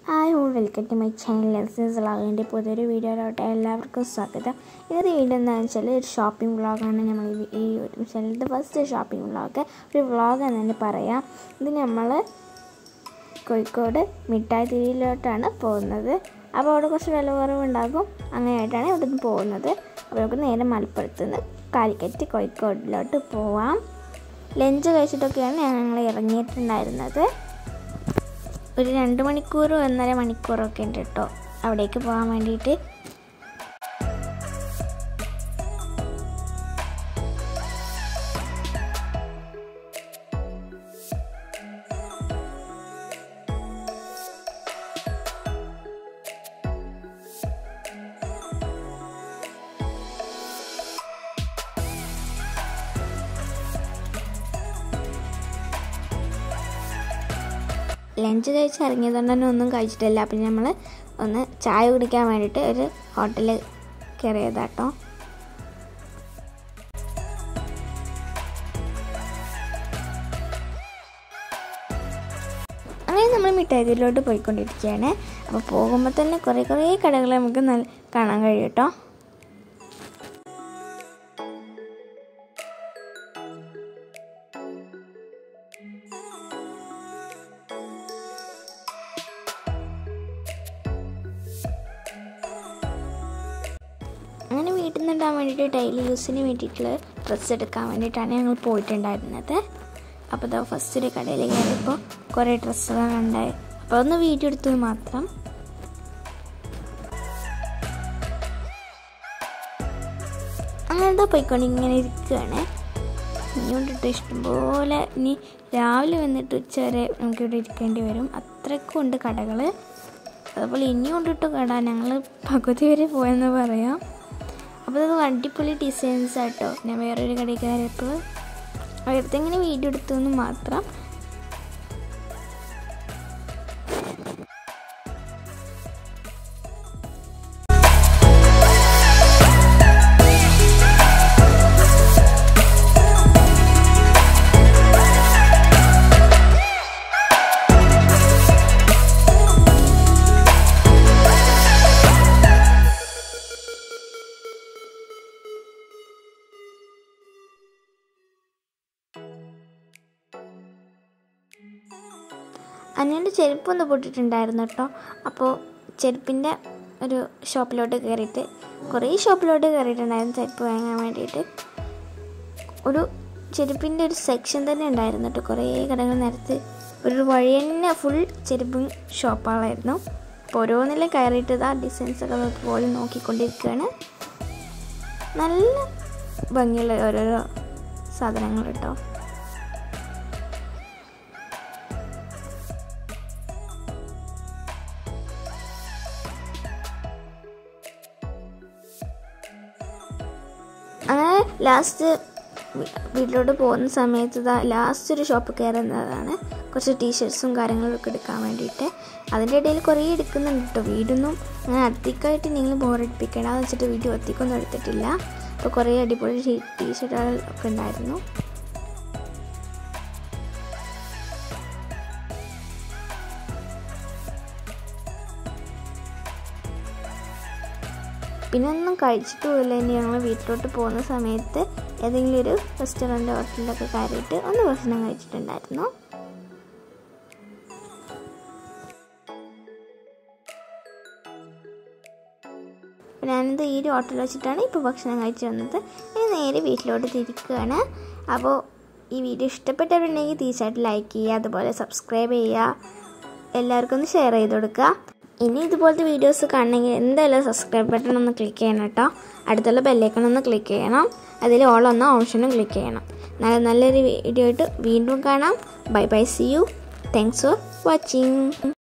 hi all welcome to my channel lenses വ്ളോഗിൻ്റെ പുതിയൊരു വീഡിയോയിലോട്ട് എല്ലാവർക്കും സ്വാഗതം ഇന്നത്തെ വീഡിയോ എന്താണെന്ന് വെച്ചാൽ ഒരു ഷോപ്പിംഗ് വ്ളോഗാണ് നമ്മൾ ഈ ഈ ഒരു ചാനലിൻ്റെ ഫസ്റ്റ് ഷോപ്പിംഗ് വ്ളോഗ് ഒരു വ്ളോഗ് എന്ന് തന്നെ പറയാം ഇത് നമ്മൾ കോഴിക്കോട് മിഠായി തിരിയിലോട്ടാണ് പോകുന്നത് അപ്പോൾ അവിടെ കുറച്ച് വില കുറവുണ്ടാകും അങ്ങനെയായിട്ടാണ് ഇവിടെ നിന്ന് പോകുന്നത് അപ്പോൾ നമുക്ക് നേരെ മലപ്പുറത്ത് നിന്ന് കാലിക്കറ്റ് കോഴിക്കോടിലോട്ട് പോവാം ലഞ്ച് കഴിച്ചിട്ടൊക്കെയാണ് ഞങ്ങൾ ഇറങ്ങിയിട്ടുണ്ടായിരുന്നത് ഒരു രണ്ട് മണിക്കൂർ ഒന്നര മണിക്കൂറൊക്കെ ഉണ്ട് കേട്ടോ അവിടേക്ക് പോകാൻ വേണ്ടിയിട്ട് ലഞ്ച് കഴിച്ച് ഇറങ്ങിയതുകൊണ്ട് തന്നെ ഒന്നും കഴിച്ചിട്ടില്ല അപ്പം നമ്മൾ ഒന്ന് ചായ കുടിക്കാൻ വേണ്ടിയിട്ട് ഒരു ഹോട്ടലിൽ കയറിയതാട്ടോ അങ്ങനെ നമ്മൾ മിഠായിയിലോട്ട് പോയിക്കൊണ്ടിരിക്കുകയാണ് അപ്പോൾ പോകുമ്പോൾ തന്നെ കുറേ കുറേ കടകൾ നമുക്ക് നല്ല കാണാൻ കഴിയും കേട്ടോ അങ്ങനെ വീട്ടിൽ നിന്നിടാൻ വേണ്ടിയിട്ട് ഡെയിലി യൂസിന് വേണ്ടിയിട്ടുള്ള ഡ്രസ്സ് എടുക്കാൻ വേണ്ടിയിട്ടാണ് ഞങ്ങൾ പോയിട്ടുണ്ടായിരുന്നത് അപ്പോൾ ഇതാ ഫസ്റ്റ് ഒരു കടയിൽ കയറിയപ്പോൾ കുറേ ഡ്രസ്സുകൾ ഉണ്ടായി അപ്പോൾ ഒന്ന് വീഡിയോ എടുത്തത് മാത്രം അങ്ങനത്തെ പോയിക്കൊണ്ട് ഇങ്ങനെ ഇരിക്കുകയാണ് ഇനി കൊണ്ടിട്ട് ഇഷ്ടംപോലെ ഇനി രാവിലെ വന്നിട്ട് ഉച്ച വരെ നമുക്കിവിടെ ഇരിക്കേണ്ടി വരും അത്രയ്ക്കും ഉണ്ട് കടകൾ അതുപോലെ ഇനി കൊണ്ടിട്ട് കട ഞങ്ങൾ പകുതി വരെ പോയെന്ന് പറയാം അപ്പോൾ അത് അടിപൊളി ഡിസൈൻസ് ആട്ടോ ഞാൻ വേറൊരു കടയിൽ കയറിയപ്പോൾ അവിടുത്തെ ഇങ്ങനെ വീഡിയോ എടുത്തു എന്ന് മാത്രം അനിയൻ്റെ ചെരുപ്പൊന്ന് പൊട്ടിട്ടുണ്ടായിരുന്നു കേട്ടോ അപ്പോൾ ചെരുപ്പിൻ്റെ ഒരു ഷോപ്പിലോട്ട് കയറിയിട്ട് കുറേ ഷോപ്പിലോട്ട് കയറിയിട്ടുണ്ടായിരുന്നു ചെരുപ്പ് വാങ്ങാൻ വേണ്ടിയിട്ട് ഒരു ചെരുപ്പിൻ്റെ ഒരു സെക്ഷൻ തന്നെ ഉണ്ടായിരുന്നു കേട്ടോ കുറേ കടകൾ നിരത്ത് ഒരു വഴി തന്നെ ഫുൾ ചെരുപ്പും ഷോപ്പുകളായിരുന്നു അപ്പോൾ ഓരോന്നിലും കയറിയിട്ട് ആ ഡിസൈൻസൊക്കെ പോലെ നോക്കിക്കൊണ്ടിരിക്കുകയാണ് നല്ല ഭംഗിയുള്ള ഓരോരോ സാധനങ്ങൾ കേട്ടോ അങ്ങനെ ലാസ്റ്റ് വീട്ടിലോട്ട് പോകുന്ന സമയത്ത് ഇതാ ലാസ്റ്റ് ഒരു ഷോപ്പ് കയറുന്നതാണ് കുറച്ച് ടീഷർട്സും കാര്യങ്ങളൊക്കെ എടുക്കാൻ വേണ്ടിയിട്ട് അതിൻ്റെ ഇടയിൽ കുറേ എടുക്കുന്നുണ്ട് കേട്ടോ വീടൊന്നും അങ്ങനെ അധികമായിട്ട് നിങ്ങൾ ബോറടിപ്പിക്കണം എന്ന് വെച്ചിട്ട് വീഡിയോ ഒത്തിക്കൊന്നും എടുത്തിട്ടില്ല അപ്പോൾ കുറേ അടിപൊളി ടീഷർട്ടുകൾ ഒക്കെ ഉണ്ടായിരുന്നു പിന്നെ ഒന്നും കഴിച്ചിട്ടുമില്ല ഇനി ഞങ്ങൾ വീട്ടിലോട്ട് പോകുന്ന സമയത്ത് ഏതെങ്കിലും ഒരു റെസ്റ്റോറൻറ്റ് ഹോട്ടലിലൊക്കെ കയറിയിട്ട് ഒന്ന് ഭക്ഷണം കഴിച്ചിട്ടുണ്ടായിരുന്നു ഞാനിത് ഈ ഒരു ഹോട്ടലിൽ വെച്ചിട്ടാണ് ഇപ്പോൾ ഭക്ഷണം കഴിച്ചു വന്നത് ഇനി നേരെ വീട്ടിലോട്ട് തിരിക്കുകയാണ് അപ്പോൾ ഈ വീഡിയോ ഇഷ്ടപ്പെട്ടവരുണ്ടെങ്കിൽ തീർച്ചയായിട്ടും ലൈക്ക് ചെയ്യുക അതുപോലെ സബ്സ്ക്രൈബ് ചെയ്യുക എല്ലാവർക്കും ഒന്ന് ഷെയർ ചെയ്ത് കൊടുക്കുക ഇനി ഇതുപോലത്തെ വീഡിയോസ് കാണണമെങ്കിൽ എന്തായാലും സബ്സ്ക്രൈബ് ബട്ടൺ ഒന്ന് ക്ലിക്ക് ചെയ്യണം കേട്ടോ അടുത്തുള്ള ബെല്ലൈക്കൺ ഒന്ന് ക്ലിക്ക് ചെയ്യണം അതിൽ ഓൾ എന്ന ഓപ്ഷനും ക്ലിക്ക് ചെയ്യണം നല്ല നല്ലൊരു വീഡിയോ ആയിട്ട് വീണ്ടും കാണാം bye bye see you thanks for watching